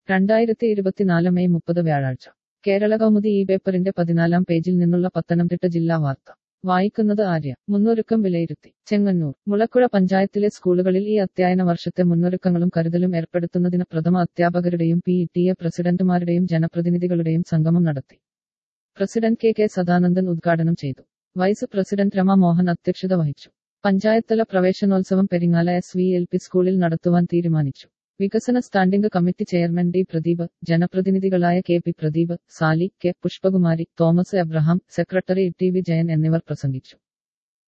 രണ്ടായിരത്തി ഇരുപത്തിനാല് മെയ് മുപ്പത് വ്യാഴാഴ്ച കേരള കൗമുദി ഈ പേപ്പറിന്റെ പതിനാലാം പേജിൽ നിന്നുള്ള പത്തനംതിട്ട ജില്ലാ വാർത്ത വായിക്കുന്നത് ആര്യ മുന്നൊരുക്കം വിലയിരുത്തി ചെങ്ങന്നൂർ മുളക്കുഴ പഞ്ചായത്തിലെ സ്കൂളുകളിൽ ഈ അധ്യയന വർഷത്തെ മുന്നൊരുക്കങ്ങളും കരുതലും ഏർപ്പെടുത്തുന്നതിന് പ്രഥമ അധ്യാപകരുടെയും പി ടി എ പ്രസിഡന്റുമാരുടെയും ജനപ്രതിനിധികളുടെയും സംഗമം നടത്തി പ്രസിഡന്റ് കെ കെ സദാനന്ദൻ ഉദ്ഘാടനം ചെയ്തു വൈസ് പ്രസിഡന്റ് രമ മോഹൻ അധ്യക്ഷത വഹിച്ചു പഞ്ചായത്തല പ്രവേശനോത്സവം Peringala S V L P സ്കൂളിൽ നടത്തുവാൻ തീരുമാനിച്ചു വികസന standing committee chairman D Pradeep ജനപ്രതിനിധികളായ K P Pradeep Sali K Pushpakumari Thomas Abraham secretary T V Jayan എന്നിവർ പ്രസംഗിച്ചു